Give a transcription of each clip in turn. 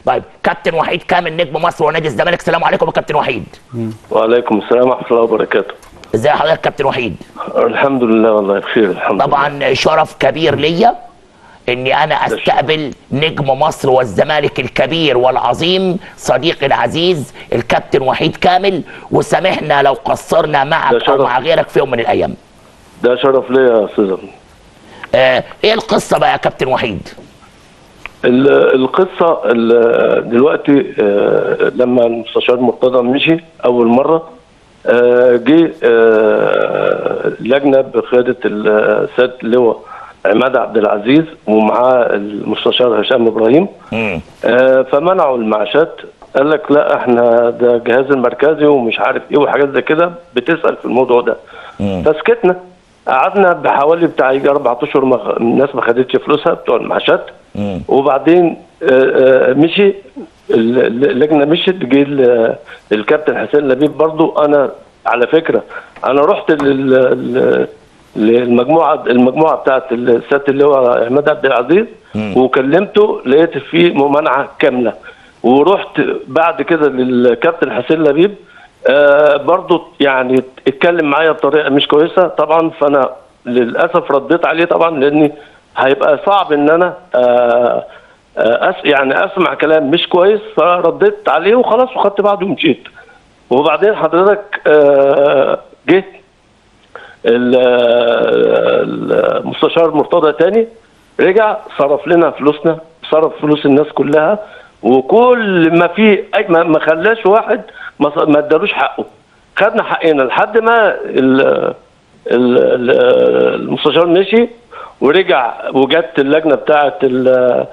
طيب كابتن وحيد كامل نجم مصر ونادي الزمالك السلام عليكم يا كابتن وحيد وعليكم السلام ورحمه الله وبركاته ازي حضرتك كابتن وحيد الحمد لله والله بخير الحمد لله طبعا شرف كبير ليا اني انا استقبل نجم مصر والزمالك الكبير والعظيم صديقي العزيز الكابتن وحيد كامل وسامحنا لو قصرنا معك ده او شرف. مع غيرك في يوم من الايام ده شرف ليا يا استاذ آه ايه القصه بقى يا كابتن وحيد ال- القصه ال- دلوقتي آه، لما المستشار مرتضى مشي اول مره آه، جه آه، لجنه بقياده السيد اللواء عماد عبد العزيز ومعاه المستشار هشام ابراهيم مم. آه، فمنعوا المعاشات قال لك لا احنا ده الجهاز المركزي ومش عارف ايه وحاجات زي كده بتسال في الموضوع ده مم. فسكتنا قعدنا بحوالي بتاع يجي اربع اشهر ما خ- الناس ما خدتش فلوسها بتوع المعاشات مم. وبعدين آه، آه، مشي ال- ال- اللجنه مشيت جه ال- الكابتن حسين لبيب برضو انا على فكره انا رحت لل- لل- للمجموعه المجموعه بتاعت السياده اللواء عماد عبد العزيز وكلمته لقيت فيه ممانعه كامله ورحت بعد كده للكابتن حسين لبيب آه برضو يعني اتكلم معايا بطريقه مش كويسه طبعا فانا للاسف رديت عليه طبعا لاني هيبقى صعب ان انا آه آه أس يعني اسمع كلام مش كويس فرديت عليه وخلاص وخدت بعضه ومشيت وبعدين حضرتك آه جه ال- المستشار مرتضى تاني رجع صرف لنا فلوسنا صرف فلوس الناس كلها وكل ما في أي ما ما خلاش واحد ما ص- ما ادالوش حقه خدنا حقنا لحد ما ال ال ال المستشار مشي ورجع وجت اللجنه بتاعه ال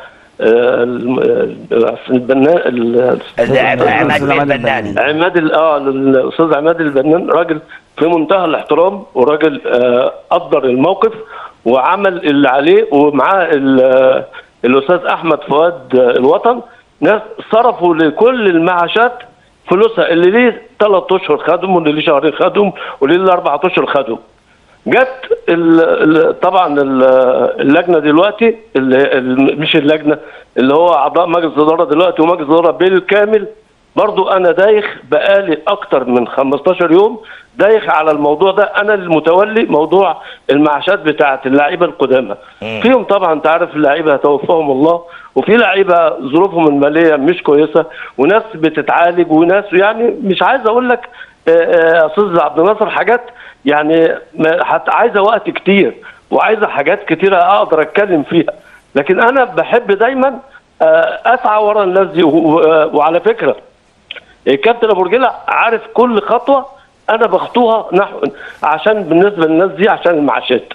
البناء عماد عماد البناني عماد ال- اه الاستاذ عماد البنان راجل في منتهى الاحترام وراجل آه، قدر الموقف وعمل اللي عليه ومعاه ال- الاستاذ احمد فؤاد آه، الوطن ناس صرفوا لكل المعاشات فلوسها اللي ليه ثلاث اشهر خدهم واللي ليه شهرين خدهم واللي ليه اربع اشهر خدهم جت ال- ال- طبعا ال- اللجنه دلوقتي اللي ال- مش اللجنه اللي هو اعضاء مجلس الاداره دلوقتي ومجلس الاداره بالكامل برضو انا دايخ بقالي اكتر من 15 يوم دايخ على الموضوع ده انا المتولي موضوع المعاشات بتاعه اللعيبه القدامى فيهم طبعا انت عارف اللعيبه توفاهم الله وفي لعيبه ظروفهم الماليه مش كويسه وناس بتتعالج وناس يعني مش عايز اقول لك آه، آه، يا استاذ عبد الناصر حاجات يعني ما- حت- عايزه وقت كتير وعايزه حاجات كتيره اقدر اتكلم فيها لكن انا بحب دايما آه، اسعى ورا الناس دي و- و- وعلى فكره الكابتن ابو رجيله عارف كل خطوه انا بخطوها نحو عشان بالنسبه للناس دي عشان المعاشات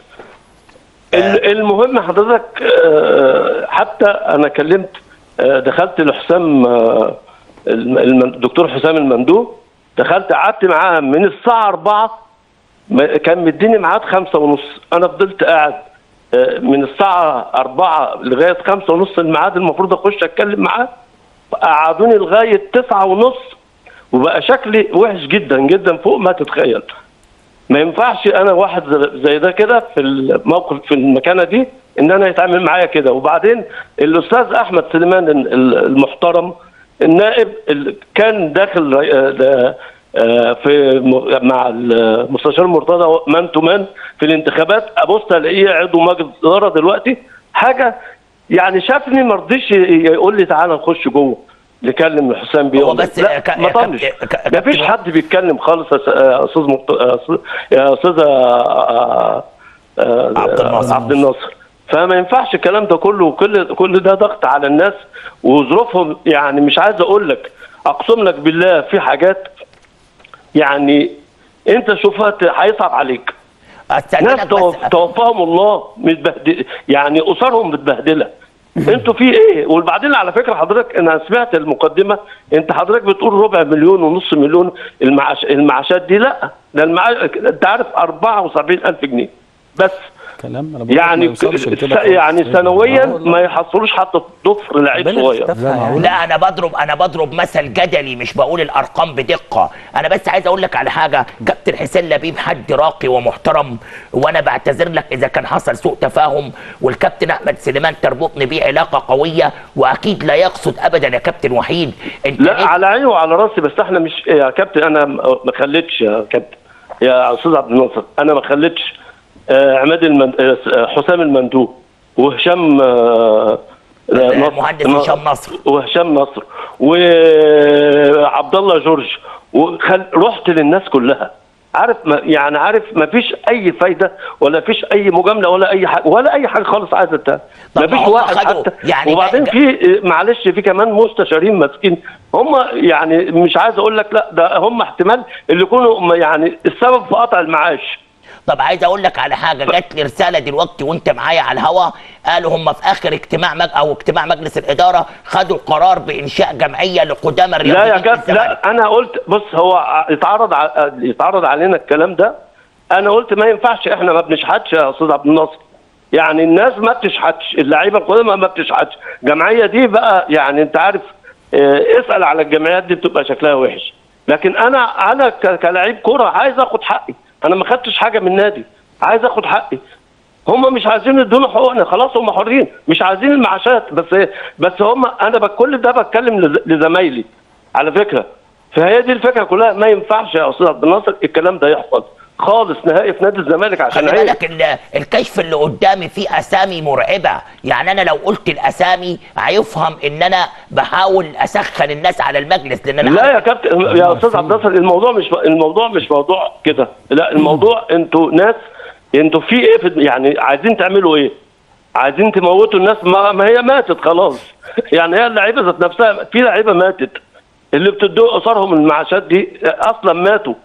ال- المهم حضرتك آه، حتى انا كلمت آه، دخلت لحسام آه، الم- الم- الدكتور حسام المندوب دخلت قعدت معاه من الساعه 4 ما- كان مديني ميعاد خمسة ونص انا فضلت قاعد آه، من الساعه 4 لغايه خمسة ونص الميعاد المفروض اخش اتكلم معاه قعدوني لغايه تسعة ونص وبقى شكلي وحش جدا جدا فوق ما تتخيل ما ينفعش انا واحد زي- زي ده كده في الموقف في المكانه دي ان انا يتعامل معايا كده وبعدين الاستاذ احمد سليمان ال- المحترم النائب اللي كان داخل ري- آه، ده، آه، في م- مع المستشار مرتضى مان تو مان في الانتخابات ابص الاقيه عضو مجلس اداره دلوقتي حاجه يعني شافني ما رضيش ي- يقول لي تعالى نخش جوه نكلم حسام بيه هو بس لا ك- ما يا طنش كابتن- ك- ما فيش كابتن- حد بيتكلم خالص يا س- يا استاذ مرت... يا أستاذ- يا استاذ آه، آه، عبد الناصر. عبد الناصر فما ينفعش الكلام ده كله وكل كل ده ضغط على الناس وظروفهم يعني مش عايز اقول لك اقسم لك بالله في حاجات يعني انت شوفها ت- هيصعب عليك ناس استاذنك توف- بس توفاهم الله متبهدل يعني اسرهم متبهدله انتوا في ايه وبعدين على فكره حضرتك انا سمعت المقدمه انت حضرتك بتقول ربع مليون ونص مليون المعاش المعاشات دي لا ده المعاش انت عارف 74 الف جنيه بس كلام انا بقول لك ما يعني يوصلش لكده س- خالص. يعني سنويا آه والله. ما يحصلوش حتى ضفر لعيب ربنا صغير يختفها لا، يعني. معقول؟ لا انا بضرب انا بضرب مثل جدلي مش بقول الارقام بدقه انا بس عايز اقول لك على حاجه كابتن حسين لبيب حد راقي ومحترم وانا بعتذر لك اذا كان حصل سوء تفاهم والكابتن احمد سليمان تربطني بيه علاقه قويه واكيد لا يقصد ابدا يا كابتن وحيد انت لا ليه- على عيني وعلى راسي بس احنا مش يا كابتن انا م- ما خليتش يا كابتن يا استاذ عبد الناصر انا ما خليتش آه، عماد المن... آه، حسام المندوب وهشام آه، نصر- المهندس هشام نصر. وهشام نصر وعبد الله جورج وخل... رحت للناس كلها عارف ما يعني عارف ما فيش اي فايده ولا فيش اي مجامله ولا اي حاجه ولا اي حاجه خالص عايزه تتعمل. طب ما فيش ما هم واحد خدوا- حتى يعني وبعدين جا- في معلش في كمان مستشارين ماسكين هم يعني مش عايز اقول لك لا ده هم احتمال اللي يكونوا يعني السبب في قطع المعاش طب عايز اقول لك على حاجه جات لي رساله دلوقتي وانت معايا على الهوا قالوا هم في اخر اجتماع مج... او اجتماع مجلس الاداره خدوا قرار بانشاء جمعيه لقدامى لا الرياضيين يا في كابتن الزمالك. لا انا قلت بص هو ع- اتعرض ع- اتعرض علينا الكلام ده انا قلت ما ينفعش احنا ما بنشحتش يا استاذ عبد الناصر يعني الناس ما بتشحتش اللعيبه القدامى ما بتشحتش الجمعيه دي بقى يعني انت عارف اه، اسال على الجمعيات دي بتبقى شكلها وحش لكن انا انا ك- كلاعب كوره عايز اخد حقي انا ما خدتش حاجه من النادي عايز اخد حقي هم مش عايزين يدونا حقوقنا خلاص هم حرين مش عايزين المعاشات بس بس هم انا بك- كل ده بتكلم لز- لزمايلي على فكره فهي دي الفكره كلها ما ينفعش يا استاذ عبد الناصر الكلام ده يحصل خالص نهائي في نادي الزمالك عشان خلي عيب بالك ال- الكشف اللي قدامي فيه اسامي مرعبه يعني انا لو قلت الاسامي هيفهم ان انا بحاول اسخن الناس على المجلس لان انا لا عارف- يا كابتن يا استاذ عبد الناصر الموضوع مش الموضوع مش موضوع كده لا الموضوع انتوا ناس انتوا في ايه في يعني عايزين تعملوا ايه؟ عايزين تموتوا الناس ما, ما هي ماتت خلاص يعني هي اللعيبه ذات نفسها في لعيبه ماتت اللي بتدوا قصارهم المعاشات دي اصلا ماتوا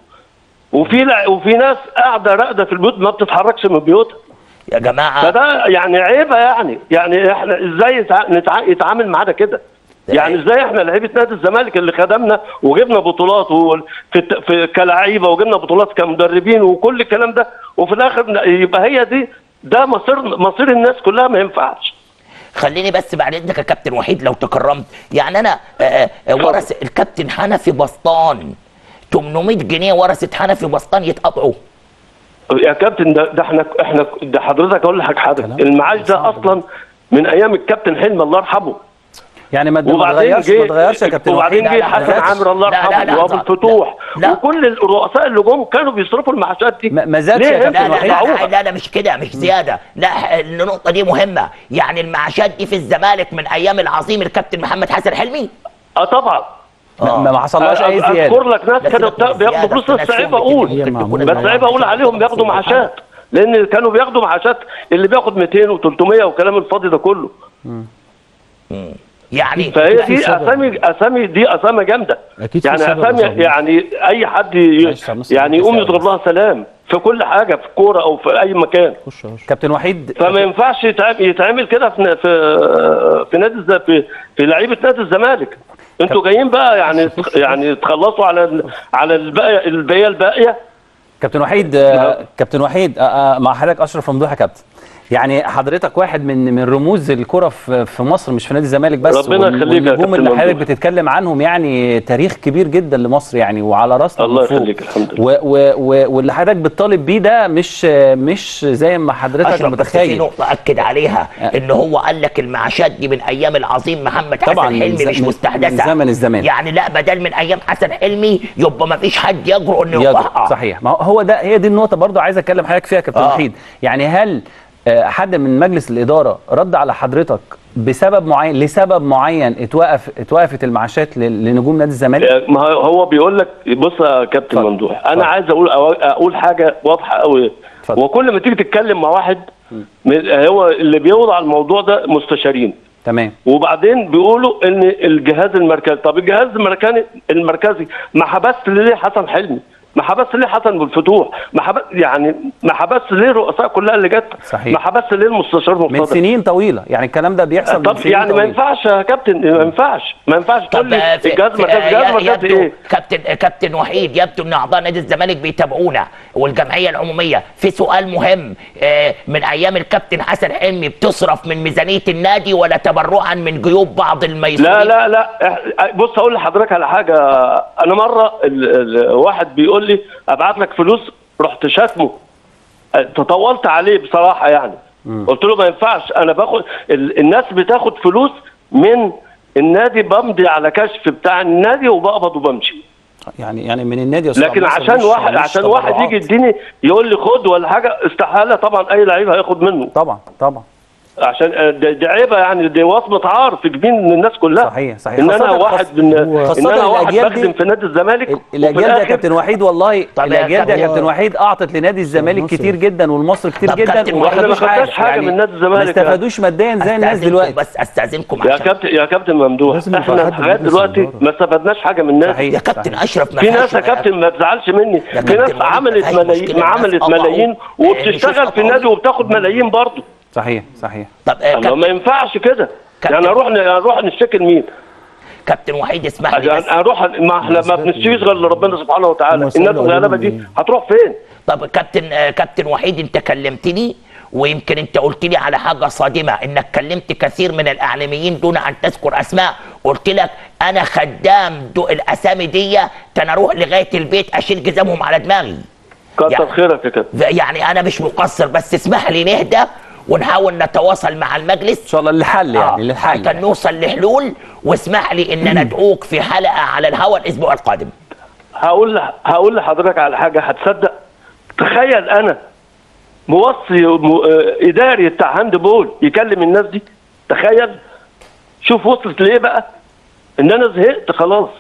وفي لع... وفي ناس قاعده راقده في البيوت ما بتتحركش من بيوتها يا جماعه فده يعني عيبه يعني يعني احنا ازاي يتع... نتع... يتعامل معانا كده يعني ازاي احنا لعيبه نادي الزمالك اللي خدمنا وجبنا بطولات وفي الت- في كلاعيبه وجبنا بطولات كمدربين وكل الكلام ده وفي الاخر ن- يبقى هي دي ده مصير مصير الناس كلها ما ينفعش خليني بس بعد اذنك يا كابتن وحيد لو تكرمت يعني انا آه، آه، ورث الكابتن حنفي بسطان 800 جنيه ورثه حنفي بسطان يتقطعوا يا كابتن ده, ده احنا احنا ده حضرتك اقول لك حاجه كلام المعاش ده صعب اصلا من ايام الكابتن حلمي الله يرحمه يعني ما ما وبعدين تغيرش ما تغيرش يا كابتن وبعدين وحيد جه لا، لا، حسن لا، عامر الله لا، لا، يرحمه لا، وابو لا، الفتوح لا. وكل الرؤساء اللي جم كانوا بيصرفوا المعاشات دي ما- ما زادش ليه يا كابتن انتوا لا لا, لا بتدفعوها؟ لا لا مش كده مش زياده لا النقطه دي مهمه يعني المعاشات دي في الزمالك من ايام العظيم الكابتن محمد حسن حلمي اه طبعا ما ما حصلهاش اي اذكر زياده لك ناس لا، كانوا سيبك من بياخدوا الزيادة، فلوس في بس ناس عيب فيهم اقول بتجيب- هي ممكن معمولة تكون بس عيب اقول عليهم بياخدوا معاشات لان كانوا بياخدوا معاشات اللي بياخد 200 و300 والكلام الفاضي ده كله يعني فهي أكيد في دي سبب. اسامي اسامي دي اسامي جامده أكيد في يعني سبب اسامي يا صاحبي. يعني اي حد ي- معلش يا مصر، يعني بس يقوم يا يضرب لها سلام في كل حاجه في كوره او في اي مكان خش خش كابتن وحيد فما ينفعش يتع- يتعمل كده في في في نادي الز- في في لعيبه نادي الزمالك انتوا جايين بقى يعني يعني تخلصوا على ال- على الباقيه الباقيه الباقيه كابتن وحيد آه، كابتن وحيد آه، آه، مع حضرتك اشرف ممدوح يا كابتن يعني حضرتك واحد من من رموز الكره في في مصر مش في نادي الزمالك بس ربنا وال- يخليك يا والنجوم كابتن اللي حضرتك ممدوح. بتتكلم عنهم يعني تاريخ كبير جدا لمصر يعني وعلى راسنا الله من فوق. يخليك الحمد لله و و و واللي حضرتك بتطالب بيه ده مش مش زي ما حضرتك اشرف بس في متخيل نقطه اكد عليها ان هو قال لك المعاشات دي من ايام العظيم محمد حسن طبعاً من حلمي ز- مش من- مستحدثه من زمن الزمان. يعني لا بدل من ايام حسن حلمي يبقى ما فيش حد يجرؤ انه يجرؤ. يوقعها صحيح ما هو- هو ده هي دي النقطه برضو عايز اتكلم حضرتك فيها يا كابتن آه. وحيد يعني هل آه، حد من مجلس الاداره رد على حضرتك بسبب معين لسبب معين اتوقف اتوقفت المعاشات ل- لنجوم نادي الزمالك ما هو- هو بيقول لك بص يا كابتن اتفضل. ممدوح اتفضل. انا عايز اقول اقول حاجه واضحه قوي اتفضل. وكل ما تيجي تتكلم مع واحد من- هو اللي بيوضع الموضوع ده مستشارين تمام وبعدين بيقولوا ان الجهاز المركزي طب الجهاز المركزي المركزي ما حبس ليه حسن حلمي ما حبس ليه حسن بالفتوح ما حبس يعني ما حبس ليه الرؤساء كلها اللي جت صحيح. ما حبس ليه المستشار من مرتضى سنين طويله يعني الكلام ده بيحصل من طب سنين يعني ما طويلة. ينفعش يا كابتن ما ينفعش ما ينفعش تقول طب لي آه، في- الجهاز في- مركز آه، جهاز مركز يبدو ايه كابتن كابتن وحيد يبدو ان اعضاء نادي الزمالك بيتابعونا والجمعيه العموميه في سؤال مهم آه، من ايام الكابتن حسن حلمي بتصرف من ميزانيه النادي ولا تبرعا من جيوب بعض الميسورين لا لا لا إح- بص اقول لحضرتك على حاجه انا مره ال- ال- واحد بيقول لي ابعت لك فلوس رحت شاتمه تطولت عليه بصراحه يعني قلت له ما ينفعش انا باخد ال- الناس بتاخد فلوس من النادي بمضي على كشف بتاع النادي وبقبض وبمشي يعني يعني من النادي يا أستاذ لكن عبد الناصر عشان مش- واحد مش عشان واحد تبرعات. يجي يديني يقول لي خد ولا حاجه استحاله طبعا اي لعيب هياخد منه طبعا طبعا عشان آه، دي دي عيبه يعني دي وصمه عار في جبين الناس كلها صحيح، صحيح. ان انا خاصة- واحد خاصة- من هو- ان خاصة انا واحد الأجيال دي- بخدم في نادي الزمالك وفي الاجيال ده يا الآخر كابتن وحيد والله طب يا الاجيال ده يا كابتن- كابتن وحيد اعطت لنادي الزمالك مصر. كتير جدا والمصر كتير طب جدا كابتن وما وحيد ما خدوش خدناش حاجة من نادي الزمالك ما يعني. استفادوش ماديا زي الناس استاذنكم دلوقتي بس استاذنكم يا عشان كابتن يا كابتن ممدوح لازم يبقى احنا حد لغايه بيدرس دلوقتي الإدارة. ما استفدناش حاجه من الناس صحيح يا كابتن صحيح. اشرف ما في فيهاش ناس يا ولا- كابتن ما تزعلش مني في كابتن ناس وليد، عملت مفيهاش ملايين مشكلة، ما عملت الناس قطعوا. ملايين آه، وبتشتغل نشوف في قطعوا. النادي وبتاخد ملايين برضه صحيح صحيح طب آه، ما كابتن, ينفعش كده كابتن. يعني اروح اروح نشتكي لمين؟ كابتن وحيد اسمح لي يعني بس اروح ما احنا ما بنشتكيش غير لربنا سبحانه وتعالى هم الناس سألوا الغلابه عليهم دي إيه؟ هتروح فين؟ طب كابتن آه، كابتن وحيد انت كلمتني ويمكن انت قلت لي على حاجه صادمه انك كلمت كثير من الاعلاميين دون ان تذكر اسماء قلت لك انا خدام دو الاسامي دي كان اروح لغايه البيت اشيل جزامهم على دماغي كتر يعني- خيرك يا كابتن يعني انا مش مقصر بس اسمح لي نهدى ونحاول نتواصل مع المجلس ان شاء الله للحل يعني للحل عشان نوصل لحلول واسمح لي ان ندعوك في حلقه على الهواء الاسبوع القادم هقول هقول لحضرتك على حاجه هتصدق تخيل انا موصي م... آه، اداري بتاع هاند بول يكلم الناس دي تخيل شوف وصلت لايه بقى ان انا زهقت خلاص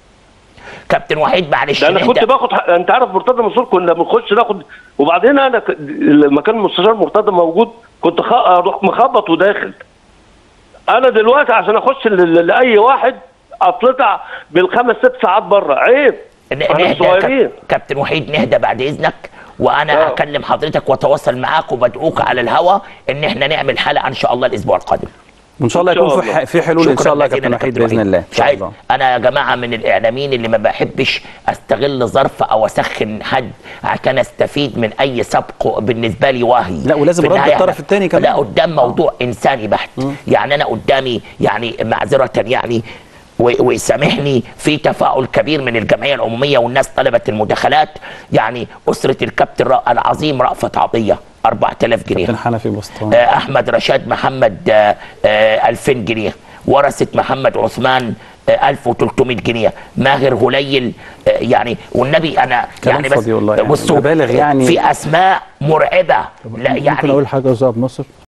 كابتن وحيد معلش ده انا نهدى. كنت باخد ح- انت عارف مرتضى منصور كنا بنخش ناخد وبعدين انا ك... لما كان المستشار مرتضى موجود كنت خ... اروح مخبط وداخل انا دلوقتي عشان اخش ل... ل- لاي واحد اطلع بالخمس ست ساعات بره عيب ن- احنا نهدى صغيرين كاب- كابتن وحيد نهدى بعد اذنك وانا آه. هكلم حضرتك واتواصل معاك وبدعوك على الهواء ان احنا نعمل حلقه ان شاء الله الاسبوع القادم وان شاء الله إن شاء يكون في الله. ح- في حلول ان شكراً شاء الله يا جزيلاً كابتن وحيد باذن الله ان مش شاء عايز الله انا يا جماعه من الاعلاميين اللي ما بحبش استغل ظرف او اسخن حد عشان استفيد من اي سبق بالنسبه لي واهي لا، ولازم في رد النهاية الطرف إحنا- التاني كمان. لا قدام موضوع انساني بحت يعني انا قدامي يعني معذره يعني و- ويسامحني في تفاعل كبير من الجمعيه العموميه والناس طلبت المداخلات يعني اسره الكابتن را- العظيم رأفت عطيه 4000 جنيه كابتن حنفي بسطان آه، احمد رشاد محمد آه، آه، 2000 جنيه ورثه محمد عثمان آه، 1300 جنيه ماهر هليل آه، يعني والنبي انا كلام يعني بس فاضي والله يعني. بصوا مبالغ يعني. في اسماء مرعبه لا ممكن يعني اقول حاجه يا استاذ عبد الناصر